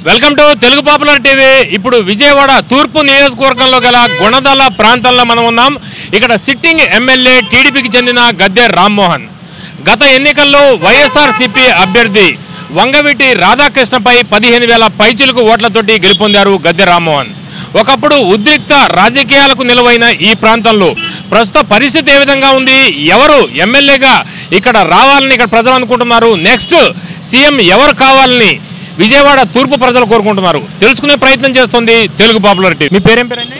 Welcome to Telugu popular TV ఇప్పుడు విజయవాడ తూర్పు నియోజకవర్గంలో గల గుణదల ప్రాంతంలో మనం ఉన్నాం ఇక్కడ సిట్టింగ్ ఎమ్మెల్యే టీడీపీకి చెందిన గద్దె రామ్మోహన్ గత ఎన్నికల్లో వైఎస్ఆర్ సిపి అభ్యర్థి వంగవీటి రాధాకృష్ణపై పదిహేను వేల పైచిలుకు ఓట్లతోటి గెలుపొందారు గద్దె రామ్మోహన్ ఒకప్పుడు ఉద్రిక్త రాజకీయాలకు నిలవైన ఈ ప్రాంతంలో ప్రస్తుత పరిస్థితి ఏ విధంగా ఉంది ఎవరు ఎమ్మెల్యేగా ఇక్కడ రావాలని ఇక్కడ ప్రజలు అనుకుంటున్నారు నెక్స్ట్ సీఎం ఎవరు కావాలని విజయవాడ తూర్పు ప్రజలు కోరుకుంటున్నారు తెలుసుకునే ప్రయత్నం చేస్తుంది తెలుగు పాపులారిటీ మీ పేరేం పేరండి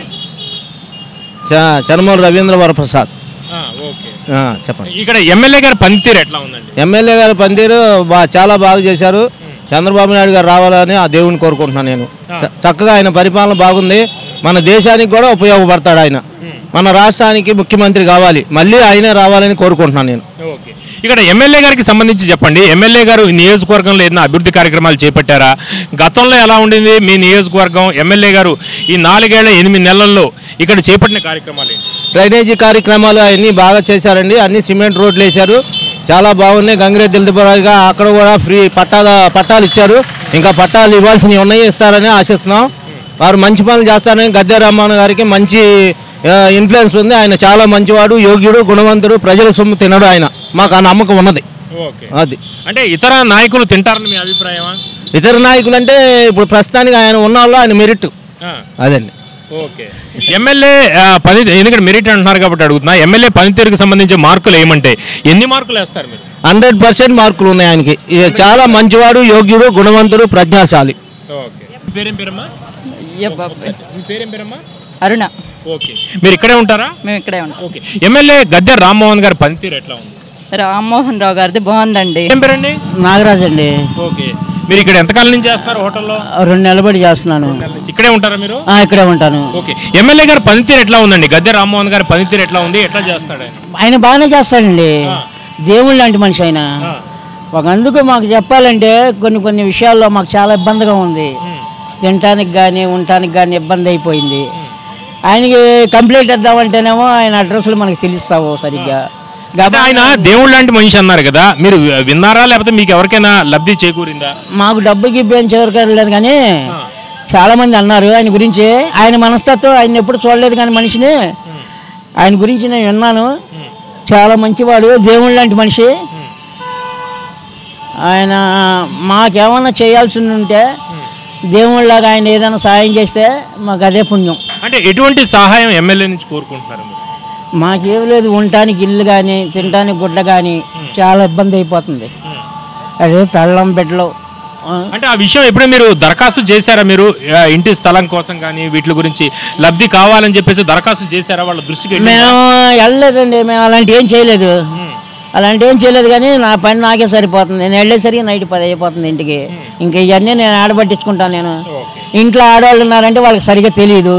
చ- చనమూరు రవీంద్ర వరప్రసాద్ ఓకే ఆ, చెప్పండి ఇక్కడ ఎమ్మెల్యే గారి పనితీరు ఎట్లా ఉందండి ఎమ్మెల్యే గారి పనితీరు బా చాలా బాగా చేశారు చంద్రబాబు నాయుడు గారు రావాలని ఆ దేవుని కోరుకుంటున్నాను నేను చ- చక్కగా ఆయన పరిపాలన బాగుంది మన దేశానికి కూడా ఉపయోగపడతాడు ఆయన మన రాష్ట్రానికి ముఖ్యమంత్రి కావాలి మళ్ళీ ఆయనే రావాలని కోరుకుంటున్నాను నేను ఓకే ఇక్కడ ఎమ్మెల్యే గారికి సంబంధించి చెప్పండి ఎమ్మెల్యే గారు ఈ నియోజకవర్గంలో ఏదైనా అభివృద్ధి కార్యక్రమాలు చేపట్టారా గతంలో ఎలా ఉండింది మీ నియోజకవర్గం ఎమ్మెల్యే గారు ఈ నాలుగేళ్ల ఎనిమిది నెలల్లో ఇక్కడ చేపట్టిన కార్యక్రమాలు ఏంటి డ్రైనేజీ కార్యక్రమాలు అన్నీ బాగా చేశారండి అన్ని సిమెంట్ రోడ్లు వేశారు చాలా బాగున్నాయి గంగిరెద్దులదిగా అక్కడ కూడా ఫ్రీ పట్టాల పట్టాలు ఇచ్చారు ఇంకా పట్టాలు ఇవ్వాల్సినవి ఉన్నాయి ఇస్తారని ఆశిస్తున్నాం వారు మంచి పనులు చేస్తారని గద్దె రామ్మోహన్ గారికి మంచి ఆ, ఇన్ఫ్లుయెన్స్ ఉంది ఆయన చాలా మంచివాడు యోగ్యుడు గుణవంతుడు ప్రజల సొమ్ము తినడు ఆయన మాకు ఆ నమ్మకం ఉన్నది ఓకే అది అంటే ఇతర నాయకులు తింటారని మీ అభిప్రాయమా ఇతర నాయకులు అంటే ఇప్పుడు ప్రస్తుతానికి ఆయన ఉన్న వాళ్ళు ఆయన మెరిట్ అదండి ఓకే ఎమ్మెల్యే ఆ, పని ఎందుకంటే మెరిట్ అంటున్నారు కాబట్టి అడుగుతున్నా ఎమ్మెల్యే పనితీరుకు సంబంధించి మార్కులు ఏమంటే ఎన్ని మార్కులు వేస్తారు మీరు హండ్రెడ్ పర్సెంట్ మార్కులు ఉన్నాయి ఆయనకి ఈ చాలా మంచివాడు యోగ్యుడు గుణవంతుడు ప్రజ్ఞాశాలి ఓకే మీ పేరేం పేరమ్మా మీ పేరేం పేరమ్మా అరుణ ఓకే మీరు ఇక్కడే ఉంటారా మేము ఇక్కడే ఉంటాం ఓకే ఎమ్మెల్యే గద్దె రామ్మోహన్ గారి పనితీరు ఎట్లా ఉంది రామ్మోహన్ రావు గారిది బాగుందండి ఏం పేరండి నాగరాజ్ అండి ఓకే మీరు ఇక్కడ ఎంతకాలం నుంచి చేస్తున్నారు హోటల్లో రెండు నిలబడి చేస్తున్నాను నెల నుంచి ఇక్కడే ఉంటారా మీరు ఆ, ఇక్కడే ఉంటాను ఓకే ఎమ్మెల్యే గారి పనితీరు ఎట్లా ఉందండి గద్దె రామ్మోహన్ గారి పనితీరు ఎట్లా ఉంది ఎట్లా చేస్తాడు ఆయన ఆయన బాగానే చేస్తాడండి ఆ. దేవుడు లాంటి మనిషి ఆయన ఆ. ఒక అందుకు మాకు చెప్పాలంటే కొన్ని కొన్ని విషయాల్లో మాకు చాలా ఇబ్బందిగా ఉంది ఉమ్. తినటానికి కానీ ఉండటానికి కానీ ఇబ్బంది అయిపోయింది ఆయనకి కంప్లైంట్ ఇద్దామంటేనేమో ఆయన అడ్రస్లు మనకి తెలుస్తావు సరిగ్గా అంటే కాబట్టి ఆయన దేవుడు లాంటి మనిషి అన్నారు కదా మీరు విన్నారా లేకపోతే మీకు ఎవరికైనా లబ్ధి చేకూరిందా మాకు డబ్బుకి ఇబ్బంది లేదు కానీ చాలా మంది అన్నారు ఆయన గురించి ఆయన మనస్తత్వం ఆయన ఎప్పుడు చూడలేదు కానీ మనిషిని ఆయన గురించి నేను విన్నాను చాలా మంచివాడు దేవుడు లాంటి మనిషి ఆయన మాకేమన్నా చేయాల్సి ఉంటే దేవుళ్ళలాగా ఆయన ఏదైనా సాయం చేస్తే మాకు అదే పుణ్యం అంటే ఎటువంటి సహాయం ఎమ్మెల్యే నుంచి కోరుకుంటున్నారు మీరు మాకేం లేదు ఉండటానికి ఇల్లు కానీ తినటానికి గుడ్డ కానీ చాలా ఇబ్బంది అయిపోతుంది అదే పెళ్ళం బిడ్డలు ఆ, అంటే ఆ విషయం ఎప్పుడే మీరు దరఖాస్తు చేశారా మీరు ఆ, ఇంటి స్థలం కోసం కానీ వీటి గురించి లబ్ధి కావాలని చెప్పేసి దరఖాస్తు చేశారా వాళ్ళ దృష్టికి వెళ్ళిందా? మేము వెళ్ళలేదండి మేము అలాంటి ఏం చేయలేదు అలాంటి ఏం చేయలేదు కానీ నా పని నాకే సరిపోతుంది నేను వెళ్ళేసరికి నైట్ పది అయిపోతుంది ఇంటికి ఇంకా ఇవన్నీ నేను ఆడబట్టించుకుంటాను నేను ఇంట్లో ఆడవాళ్ళు ఉన్నారంటే వాళ్ళకి సరిగ్గా తెలియదు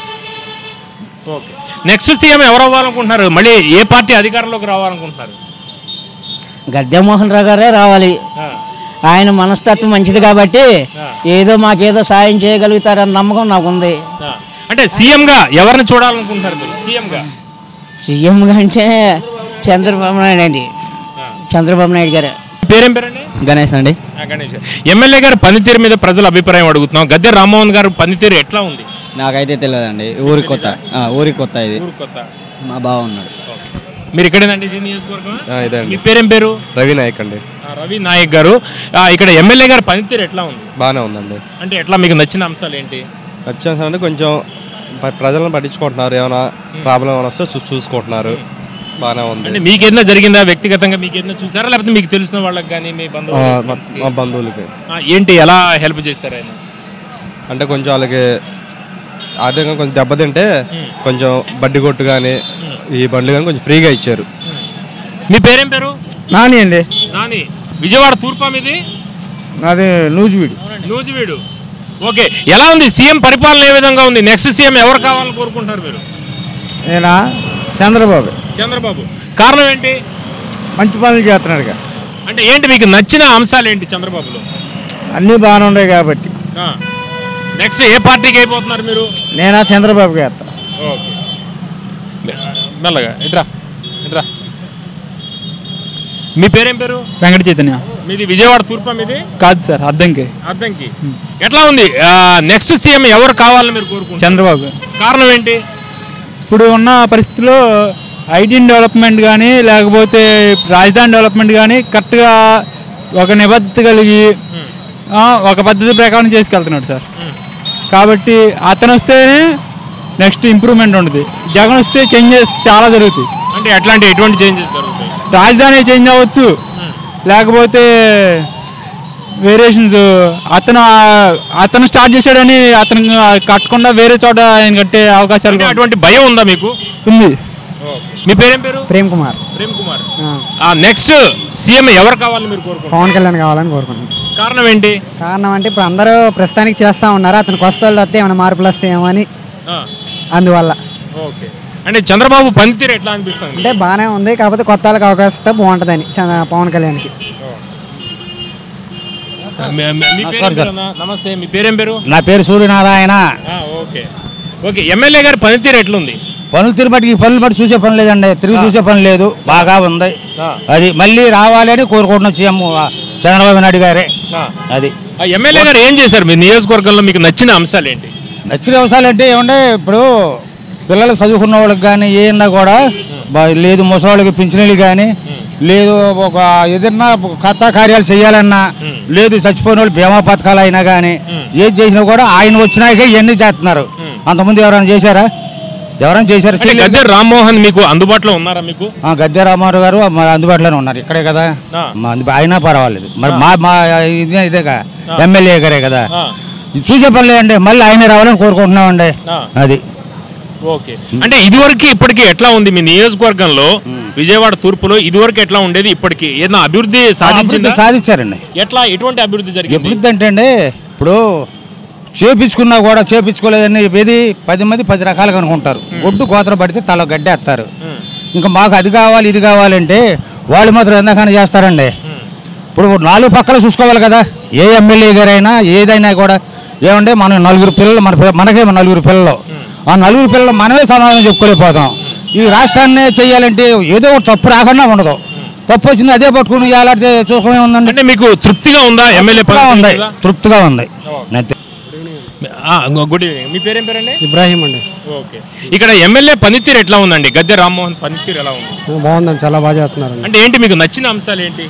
ఓకే నెక్స్ట్ సీఎం ఎవరు అవ్వాలనుకుంటున్నారు మళ్ళీ ఏ పార్టీ అధికారంలోకి రావాలనుకుంటున్నారు గద్దెమోహన్ రావు గారే రావాలి ఆ, ఆయన మనస్తత్వం మంచిది కాబట్టి ఆ. ఏదో మాకేదో సాయం చేయగలుగుతారన్న నమ్మకం నాకు ఉంది ఆ. అంటే సీఎం గా ఎవరిని చూడాలనుకుంటున్నారు మీరు సీఎం గా సీఎం అంటే చంద్రబాబు నాయుడు అండి చంద్రబాబు నాయుడు గారు పేరేం పేరండి గణేష్ అండి ఆ, గణేష్ గారు. ఎమ్మెల్యే గారి పనితీరు మీద ప్రజల అభిప్రాయం అడుగుతున్నాం గద్దె రామ్మోహన్ గారు పనితీరు ఎట్లా ఉంది నాకైతే తెలియదండి ఊరికి కొత్త ఆ, ఊరికి కొత్త ఇది ఊరు కొత్త మా బావ ఉన్నాడు మీరు ఇక్కడేనండి ఇది నియోజకవర్గం ఇదే అండి మీ పేరేం పేరు రవి నాయక్ అండి ఆ, రవి నాయక్ గారు ఆ, ఇక్కడ ఎమ్మెల్యే గారి పనితీరు ఎట్లా ఉంది బాగానే ఉందండి అంటే ఎట్లా మీకు నచ్చిన అంశాలు ఏంటి వచ్చాను అంటే కొంచెం ప- ప్రజలను పట్టించుకుంటున్నారు ఏమైనా ప్రాబ్లం ఏమైనా వస్తే చూ చూసుకుంటున్నారు బాగానే ఉంది అంటే మీకు ఏదైనా జరిగిందా వ్యక్తిగతంగా మీకు ఏదైనా చూసారా లేకపోతే మీకు తెలిసిన వాళ్ళకి కానీ మీ ఆ, బంధువులు మా- మా బంధువులకి ఆ, ఏంటి ఎలా హెల్ప్ చేశారు ఆయన అంటే కొంచెం వాళ్ళకి ఆర్థికంగా కొంచెం దెబ్బతింటే కొంచెం బడ్డీ కొట్టు కానీ ఈ బండ్లు కానీ కొంచెం ఫ్రీగా ఇచ్చారు మీ పేరేం పేరు నాని అండి నాని విజయవాడ తూర్పా మీది నాది నూజివీడు నూజివీడు ఓకే ఎలా ఉంది సీఎం పరిపాలన ఏ విధంగా ఉంది నెక్స్ట్ సీఎం ఎవరు కావాలని కోరుకుంటారు మీరు నేనా చంద్రబాబు చంద్రబాబు కారణం ఏంటి మంచి పనులు చేస్తున్నాడు అంటే ఏంటి మీకు నచ్చిన అంశాలు ఏంటి చంద్రబాబులో అన్నీ బాగానే ఉన్నాయి కాబట్టి నెక్స్ట్ ఏ పార్టీకి అయిపోతున్నారు మీరు నేనా చంద్రబాబుకి వేస్తాను ఓకే మెల్లగా ఇట్రా ఇట్రా మీ పేరేం పేరు వెంకట చైతన్య మీది విజయవాడ తూర్పా మీది కాదు సార్ అద్దంకి అద్దంకి ఎట్లా ఉంది నెక్స్ట్ సీఎం ఎవరు కావాలని మీరు కోరుకుంటారు చంద్రబాబు కారణం ఏంటి ఇప్పుడు ఉన్న పరిస్థితిలో ఐటీన్ డెవలప్మెంట్ కానీ లేకపోతే రాజధాని డెవలప్మెంట్ కానీ కరెక్ట్గా ఒక నిబద్ధత కలిగి ఆ, ఒక పద్ధతి ప్రకారం చేసుకెళ్తున్నాడు సార్ కాబట్టి అతను వస్తేనే నెక్స్ట్ ఇంప్రూవ్మెంట్ ఉంటుంది జగన్ వస్తే చేంజెస్ చాలా జరుగుతాయి అంటే ఎట్లాంటి ఎటువంటి చేంజెస్ జరుగుతాయి రాజధాని చేంజ్ అవ్వచ్చు లేకపోతే వేరియేషన్స్ అతను అతను స్టార్ట్ చేశాడని అతను కట్టకుండా వేరే చోట ఆయన కట్టే అవకాశాలు అంటే కూడా అటువంటి భయం ఉందా మీకు ఉంది మీ పేరేం పేరు ప్రేమ్ కుమార్ ప్రేమ్ కుమార్ నెక్స్ట్ సీఎం ఎవరు కావాలని మీరు కోరుకుంటారు పవన్ కళ్యాణ్ కావాలని కోరుకుంటున్నాను కారణం ఏంటి కారణం అంటే ఇప్పుడు అందరూ ప్రస్తుతానికి చేస్తూ ఉన్నారు అతనికి వస్తే వాళ్ళు వస్తే ఏమైనా మార్పులు వస్తాయేమో అని ఆ, అందువల్ల ఓకే అంటే చంద్రబాబు పనితీరు ఎట్లా అనిపిస్తుంది అంటే బాగానే ఉంది కాకపోతే కొత్త వాళ్ళకి అవకాశం ఇస్తే బాగుంటుందని చంద్ర- పవన్ కళ్యాణ్కి మీ- మీ- మీ పేరేం పేరు అన్న? నమస్తే మీ పేరేం పేరు నా పేరు సూర్యనారాయణ ఆ, ఓకే ఓకే ఎమ్మెల్యే గారి పనితీరు ఎట్లుంది పనులు తిరుపతికి పనులు బట్టి చూసే పని లేదండి తిరిగి చూసే పని లేదు బాగా ఉంది ఆ. అది మళ్ళీ రావాలని కోరుకుంటున్న సీఎం చంద్రబాబు నాయుడు గారే ఆ. అది ఆ ఎమ్మెల్యే గారు ఏం చేశారు మీ నియోజకవర్గంలో మీకు నచ్చిన అంశాలు ఏంటి నచ్చిన అంశాలు అంటే ఏమంటే ఇప్పుడు పిల్లలు చదువుకున్న వాళ్ళకి కానీ ఏమన్నా కూడా బా- లేదు ముసలి పింఛనీలు కానీ లేదు ఒక ఏదన్నా కొత్త కార్యాలు చేయాలన్నా లేదు చచ్చిపోయిన వాళ్ళు బీమా పథకాలు అయినా కానీ ఏది చేసినా కూడా ఆయన వచ్చినాక ఇవన్నీ చేస్తున్నారు అంతకుముందు ఎవరైనా చేశారా ఎవరైనా చేశారా అంటే గద్దె రామ్మోహన్ మీకు అందుబాటులో ఉన్నారా మీకు ఆ, గద్దె రామారావు గారు మా అందుబాటులోనే ఉన్నారు ఇక్కడే కదా ఆ. మా అందు- అయినా పర్వాలేదు మరి మా మా ఇదే ఇదేగా ఎమ్మెల్యే గారే కదా ఆ, ఇది చూసే పని లేదండి మళ్ళీ ఆయన రావాలని కోరుకుంటున్నామండి ఆ. అది ఓకే అంటే ఇదివరకు ఇప్పటికి ఎట్లా ఉంది మీ నియోజకవర్గంలో విజయవాడ తూర్పులో ఇదివరకు ఎట్లా ఉండేది ఇప్పటికి ఏదైనా అభివృద్ధి సాధించిందా అభివృద్ధి సాధించారండి ఎట్లా ఎటువంటి అభివృద్ధి జరిగింది అభివృద్ధి అంటే అండి ఇప్పుడు చేపించుకున్నా కూడా చేపించుకోలేదని ఏది పది మంది పది రకాలుగా అనుకుంటారు ఒడ్డు కోతలు పడితే తల గడ్డేస్తారు ఇంకా మాకు అది కావాలి ఇది కావాలంటే వాళ్ళు మాత్రం ఎందాకైనా చేస్తారండి ఇప్పుడు నాలుగు పక్కల చూసుకోవాలి కదా ఏ ఎమ్మెల్యే గారైనా ఏదైనా కూడా ఏమంటే మనం నలుగురు పిల్లలు మన పిల్ల- మనకే నలుగురు పిల్లలు ఆ నలుగురు పిల్లలు మనమే సమాధానం చెప్పుకోలేకపోతున్నాం ఈ రాష్ట్రాన్నే చేయాలంటే ఏదో ఒకటి తప్పు రాకుండా ఉండదు తప్పు వచ్చింది అదే పట్టుకుని ఏలాడితే చూసమే ఉందండి అంటే మీకు తృప్తిగా ఉందా ఎమ్మెల్యే తృప్తిగా ఉంది పనితీరు తృప్తిగా ఉంది అంతే ఆ, గుడ్ ఈవినింగ్ మీ పేరేం పేరండి ఇబ్రాహీం అండి ఓకే ఇక్కడ ఎమ్మెల్యే పనితీరు ఎట్లా ఉందండి గద్దె రామ్మోహన్ పనితీరు ఎలా ఉంది బాగుందండి చాలా బాగా చేస్తున్నారండి అంటే ఏంటి మీకు నచ్చిన అంశాలు ఏంటి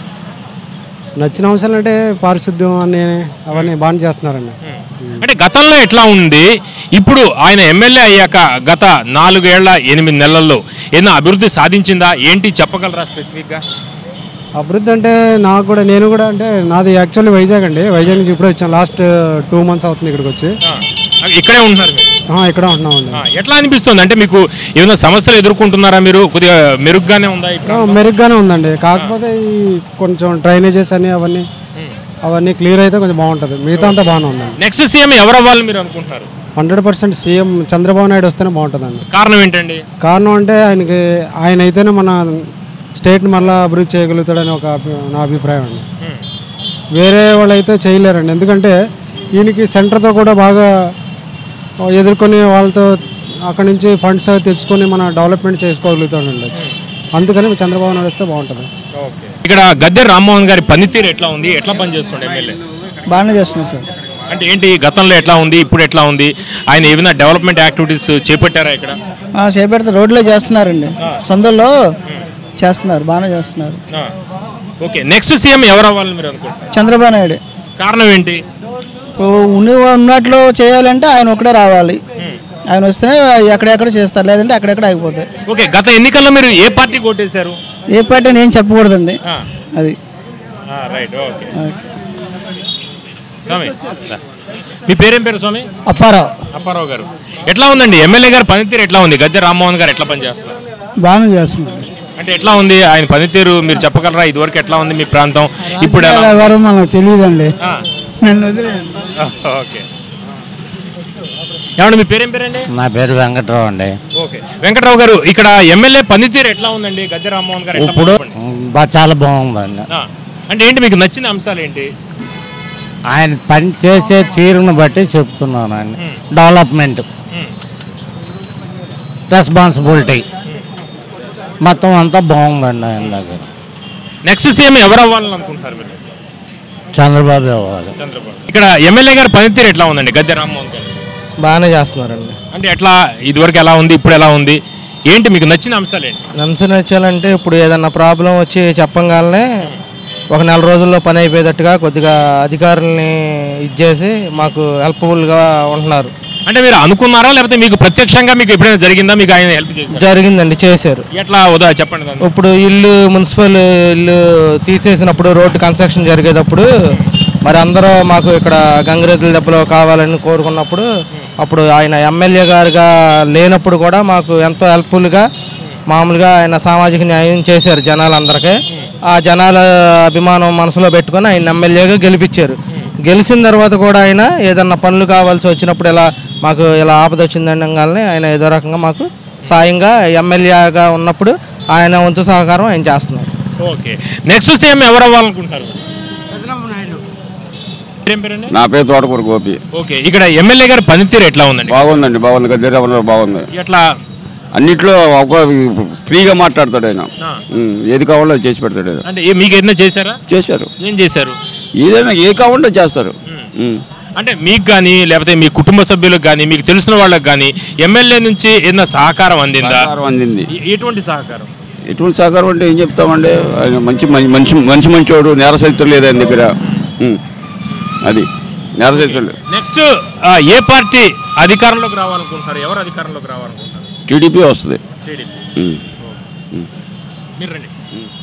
నచ్చిన అంశాలు అంటే పారిశుద్ధ్యం అని అవన్నీ బాగా చేస్తున్నారండి అంటే గతంలో ఎట్లా ఉంది ఇప్పుడు ఆయన ఎమ్మెల్యే అయ్యాక గత నాలుగేళ్ల ఎనిమిది నెలల్లో ఏదైనా అభివృద్ధి సాధించిందా ఏంటి చెప్పగలరా స్పెసిఫిక్గా అభివృద్ధి అంటే నాకు కూడా నేను కూడా అంటే నాది యాక్చువల్లీ వైజాగ్ అండి వైజాగ్ నుంచి ఇప్పుడే వచ్చాను లాస్ట్ టూ మంత్స్ అవుతుంది ఇక్కడికి వచ్చి ఇక్కడే ఉంటున్నారు మీరు. ఆ, ఇక్కడే ఉంటున్నామండి ఆ, ఎట్లా అనిపిస్తుంది అంటే మీకు ఏమైనా సమస్యలు ఎదుర్కొంటున్నారా మీరు కొద్దిగా మెరుగ్గానే ఉందా ఆ, ఇప్పుడు మెరుగ్గానే ఉందండి కాకపోతే ఈ కొంచెం డ్రైనేజెస్ అని అవన్నీ అవన్నీ క్లియర్ అయితే కొంచెం బాగుంటుంది మిగతా అంతా బాగానే ఉందండి నెక్స్ట్ సీఎం ఎవరు అవ్వాలని మీరు అనుకుంటున్నారు hundred percent CM Chandrababu Naidu వస్తేనే బాగుంటుందండి కారణం ఏంటండి కారణం అంటే ఆయనకి ఆయన అయితేనే మన స్టేట్ని మళ్ళీ అభివృద్ధి చేయగలుగుతాడని ఒక అభి- నా అభిప్రాయం అండి వేరే వాళ్ళు అయితే చేయలేరండి ఎందుకంటే ఈయనకి సెంటర్తో కూడా బాగా ఎదుర్కొని వాళ్ళతో అక్కడి నుంచి ఫండ్స్ అవి తెచ్చుకొని మన డెవలప్మెంట్ చేసుకోగలుగుతాడండి అందుకని చంద్రబాబు నాయుడు వస్తే బాగుంటుంది ఇక్కడ గద్దె రామ్మోహన్ గారి పనితీరు ఎట్లా ఉంది ఎట్లా పనిచేస్తుండే ఎమ్మెల్యే బాగానే చేస్తున్నాం సార్ అంటే ఏంటి గతంలో ఎట్లా ఉంది ఇప్పుడు ఎట్లా ఉంది ఆయన ఏమైనా డెవలప్మెంట్ యాక్టివిటీస్ చేపట్టారా ఇక్కడ చేపెడితే రోడ్లో చేస్తున్నారండి సొంతల్లో చేస్తున్నారు బాగానే చేస్తున్నారు ఓకే నెక్స్ట్ సీఎం ఎవరు అవ్వాలని మీరు అనుకుంటున్నారు చంద్రబాబు నాయుడు కారణం ఏంటి ఉన్న ఉన్నట్లు చేయాలంటే ఆయన ఒకటే రావాలి ఆయన వస్తేనే ఎక్కడెక్కడ చేస్తారు లేదంటే అక్కడెక్కడ ఆగిపోతాయి ఓకే గత ఎన్నికల్లో మీరు ఏ పార్టీ కొట్టేశారు ఏ పార్టీ అని ఏం చెప్పకూడదండి అది రైట్ ఓకే స్వామి దా. మీ పేరేం పేరు స్వామి అప్పారావు అప్పారావు గారు ఎట్లా ఉందండి ఎమ్మెల్యే గారి పనితీరు ఎట్లా ఉంది గద్దె రామ్మోహన్ గారు ఎట్లా పనిచేస్తున్నారు బాగానే చేస్తున్నారు అంటే ఎట్లా ఉంది ఆయన పనితీరు మీరు చెప్పగలరా ఇదివరకు ఎట్లా ఉంది మీ ప్రాంతం ఇప్పుడు ఎలా ఎవరు మనకు తెలియదండి ఆ, నన్ను వదిలేయండి ఓకే ఏమండి మీ పేరేం పేరండి నా పేరు వెంకట్రావు అండి ఓకే వెంకట్రావు గారు ఇక్కడ ఎమ్మెల్యే పనితీరు ఎట్లా ఉందండి గద్దె రామ్మోహన్ గారు ఎట్లా ఇప్పుడు పనిచేపండి? బా- చాలా బాగుందండి ఆ, అంటే ఏంటి మీకు నచ్చిన అంశాలు ఏంటి ఆయన పని చేసే తీరును బట్టి చెప్తున్నానండి డెవలప్మెంట్ ఉమ్, రెస్పాన్సిబిలిటీ మొత్తం అంతా బాగుందండి ఆయన దగ్గర నెక్స్ట్ సీఎం ఎవరు అవ్వాలని అనుకుంటున్నారు మీరు చంద్రబాబు అవ్వాలి చంద్రబాబు ఇక్కడ ఎమ్మెల్యే గారి పనితీరు ఎట్లా ఉందండి గద్దె రామ్మోహన్ గారు బాగానే చేస్తున్నారండి అంటే ఎట్లా ఇదివరకు ఎలా ఉంది ఇప్పుడు ఎలా ఉంది ఏంటి మీకు నచ్చిన అంశాలు ఏంటి నమ్స నచ్చాలంటే ఇప్పుడు ఏదన్నా ప్రాబ్లం వచ్చి చెప్పగానే ఒక నెల రోజుల్లో పని అయిపోయేటట్టుగా కొద్దిగా అధికారుల్ని ఇచ్చేసి మాకు హెల్ప్ఫుల్గా ఉంటున్నారు అంటే మీరు అనుకున్నారా లేకపోతే మీకు ప్రత్యక్షంగా మీకు ఎప్పుడైనా జరిగిందా మీకు ఆయన హెల్ప్ చేశారు జరిగిందండి చేశారు ఎట్లా ఉదా చెప్పండి దాన్ని. ఇప్పుడు ఇల్లు మున్సిపల్ ఇల్లు తీసేసినప్పుడు రోడ్డు కన్స్ట్రక్షన్ జరిగేటప్పుడు మరి అందరూ మాకు ఇక్కడ గంగిరెద్దుల దెబ్బలో కావాలని కోరుకున్నప్పుడు అప్పుడు ఆయన ఎమ్మెల్యే గారుగా లేనప్పుడు కూడా మాకు ఎంతో హెల్ప్ఫుల్గా మామూలుగా ఆయన సామాజిక న్యాయం చేశారు జనాలందరికీ ఆ జనాల అభిమానం మనసులో పెట్టుకొని ఆయన ఎమ్మెల్యేగా గెలిపించారు గెలిచిన తర్వాత కూడా ఆయన ఏదన్నా పనులు కావాల్సి వచ్చినప్పుడు ఇలా మాకు ఇలా ఆపద వచ్చిందనగానే ఆయన ఏదో రకంగా మాకు సాయంగా ఎమ్మెల్యేగా ఉన్నప్పుడు ఆయన వంతు సహకారం ఆయన చేస్తున్నారు ఓకే నెక్స్ట్ సీఎం ఎవరు అవ్వాలనుకుంటున్నారు ఏం పేరండి? నా పేరు తోటకూర గోపి ఓకే ఇక్కడ ఎమ్మెల్యే గారి పనితీరు ఎట్లా ఉందండి బాగుందండి బాగుంది గద్దెరావు బాగుంది ఎట్లా అన్నిట్లో ఒక ఫ్రీగా మాట్లాడతాడు ఆయన ఆ. ఉమ్, ఏది కావాలో అది చేసి పెడతాడు ఆయన అంటే ఏ- మీకు ఏదైనా చేశారా చేశారు ఏం చేశారు ఏదైనా ఏ కావాలో చేస్తారు ఉమ్. అంటే మీకు కానీ లేకపోతే మీ కుటుంబ సభ్యులకు కానీ మీకు తెలిసిన వాళ్ళకి కానీ ఎమ్మెల్యే నుంచి ఏదైనా సహకారం అందిందా సహకారం అందింది ఎ- ఎటువంటి సహకారం ఎటువంటి సహకారం అంటే ఏం చెప్తామండి ఆయన మంచి మం- మంచి మంచి మంచోడు నేర చరిత్ర లేదు ఆయన దగ్గర ఉమ్. అది నేర చరిత్ర లేదు నెక్స్ట్ ఏ పార్టీ అధికారంలోకి రావాలనుకుంటున్నారు ఎవరు అధికారంలోకి రావాలనుకుంటున్నారు టీడీపీ వస్తుంది టీడీపీ ఉమ్. మీరు రండి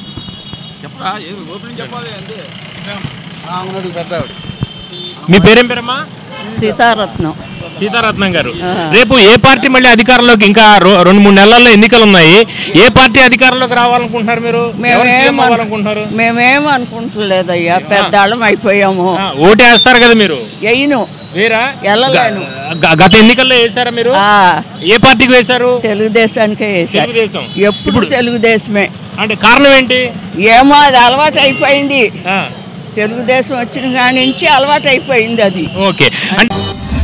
మీ పేరేం పేరమ్మా సీతారత్నం సీతారత్నం గారు రేపు ఏ పార్టీ మళ్ళీ అధికారంలోకి ఇంకా రో- రెండు మూడు నెలల్లో ఎన్నికలు ఉన్నాయి ఏ పార్టీ అధికారంలోకి రావాలనుకుంటున్నారు మీరు ఎవరు సీఎం అవ్వాలనుకుంటున్నారు మేమేం అనుకుంటలేదయ్యా పెద్దాళ్ళం అయిపోయాము ఆ, ఓటు వేస్తారు కదా మీరు ఎయ్యను వేరా వెళ్ళలేను గ- గత ఎన్నికల్లో వేసారా మీరు ఆ, ఏ పార్టీకి వేశారు తెలుగుదేశానికే వేశారు తెలుగుదేశం ఎప్పుడు తెలుగుదేశమే అంటే కారణం ఏంటి ఏమో అది అలవాటు అయిపోయింది ఆ, తెలుగుదేశం వచ్చిన కాడి నుంచి అలవాటు అయిపోయింది అది ఓకే అంటే